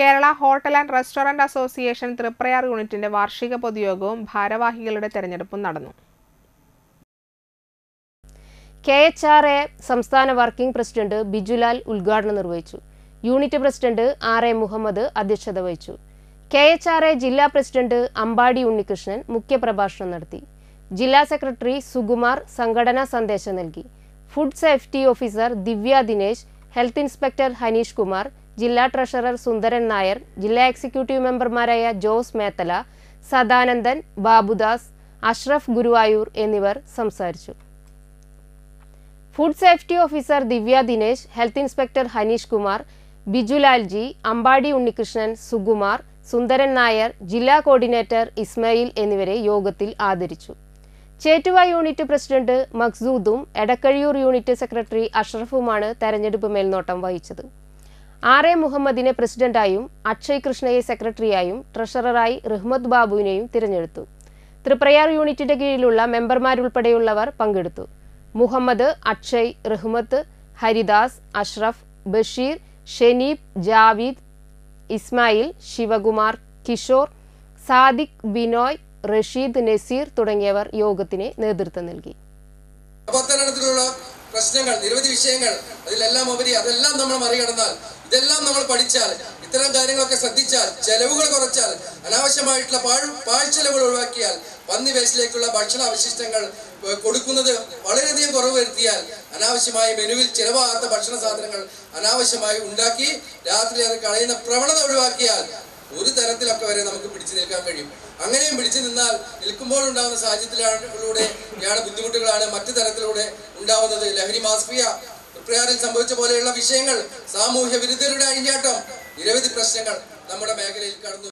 Kerala hotel and restaurant association Triprayar യൂണിറ്റിന്റെ വാർഷിക പൊതുയോഗവും ഭാരവാഹികളുടെ തെരഞ്ഞെടുപ്പും നടന്നു കെ എച്ച് ആർ എ സംസ്ഥാന വർക്കിംഗ് പ്രസിഡന്റ് ബിജുലാൽ ഉദ്ഘാടനം നിർവഹിച്ചു unit president R A Muhammad അധ്യക്ഷത വഹിച്ചു കെ എച്ച് ആർ എ ജില്ലാ പ്രസിഡന്റ് അമ്പാടി ഉണ്ണികൃഷ്ണൻ മുഖ്യപ്രഭാഷണം നടത്തി ജില്ലാ സെക്രട്ടറി സുകുമാർ സംഘടനാ സന്ദേശം നൽകി food safety officer Divya Dinesh health inspector Haneesh Kumar ജില്ലാ ട്രഷറർ സുന്ദരൻ നായർ ജില്ലാ എക്സിക്യൂട്ടീവ് മെമ്പർമാരായ ജോസ് മേത്തല സദാനന്ദൻ ബാബുദാസ് അഷ്റഫ് ഗുരുവായൂർ എന്നിവർ സംസാരിച്ചു food safety officer Divya Dinesh health inspector Haneesh Kumar Bijulalji Ambadi Unnikrishnan Sukumar Sundaran Nair ജില്ലാ കോർഡിനേറ്റർ ഇസ്മയിൽ എന്നിവരെ യോഗത്തിൽ ആദരിച്ചു ചേറ്റുവ യൂണിറ്റ് പ്രസിഡന്റ് മഖ്സൂദും എടക്കഴിയൂർ യൂണിറ്റ് സെക്രട്ടറി അഷ്റഫുമാണ് തെരഞ്ഞെടുപ്പ് മേൽനോട്ടം വഹിച്ചത് ആർ എ മുഹമ്മദിനെ പ്രസിഡന്റായും അക്ഷയ് കൃഷ്ണയെ സെക്രട്ടറിയായും ട്രഷററായി റഹ്മദ് ബാബുവിനെയും തിരഞ്ഞെടുത്തു തൃപ്രയാർ യൂണിറ്റിന്റെ കീഴിലുള്ള മെമ്പർമാരുൾപ്പെടെയുള്ളവർ പങ്കെടുത്തു മുഹമ്മദ് അക്ഷയ് റഹ്മത്ത് ഹരിദാസ് അഷ്റഫ് ബഷീർ ഷെനീബ് ജാവീദ് ഇസ്മായിൽ ശിവകുമാർ കിഷോർ സാദിഖ് ബിനോയ് റഷീദ് നസീർ തുടങ്ങിയവർ യോഗത്തിന് നേതൃത്വം നൽകി പത്തനത്തിലുള്ള പ്രശ്നങ്ങൾ നിരവധി വിഷയങ്ങൾ അതിലെല്ലാം ഉപരി അതെല്ലാം നമ്മൾ മറികടന്നാൽ ഇതെല്ലാം നമ്മൾ പഠിച്ചാൽ ഇത്തരം കാര്യങ്ങളൊക്കെ ശ്രദ്ധിച്ചാൽ ചെലവുകൾ കുറച്ചാൽ അനാവശ്യമായിട്ടുള്ള പാഴ് പാഴ്ചെലവുകൾ ഒഴിവാക്കിയാൽ പന്നി വേസ്റ്റിലേക്കുള്ള ഭക്ഷണ അവശിഷ്ടങ്ങൾ ഏഹ്, കൊടുക്കുന്നത് വളരെയധികം കുറവ് വരുത്തിയാൽ അനാവശ്യമായി മെനുവിൽ ചിലവാകാത്ത ഭക്ഷണ സാധനങ്ങൾ അനാവശ്യമായി ഉണ്ടാക്കി രാത്രി അത് കളയുന്ന പ്രവണത ഒഴിവാക്കിയാൽ ഒരു തരത്തിലൊക്കെ വരെ നമുക്ക് പിടിച്ചു നിൽക്കാൻ കഴിയും അങ്ങനെയും പിടിച്ചു നിന്നാൽ നിൽക്കുമ്പോൾ ഉണ്ടാകുന്ന സാഹചര്യത്തിലൂടെ യാണ് ബുദ്ധിമുട്ടുകളാണ് മറ്റു തരത്തിലൂടെ ഉണ്ടാവുന്നത് ലഹരി മാസ്ഫിയ പ്രയാറിൽ സംഭവിച്ച പോലെയുള്ള വിഷയങ്ങൾ സാമൂഹ്യ വിരുദ്ധരുടെ അഴിഞ്ഞാട്ടം നിരവധി പ്രശ്നങ്ങൾ നമ്മുടെ മേഖലയിൽ കടന്നു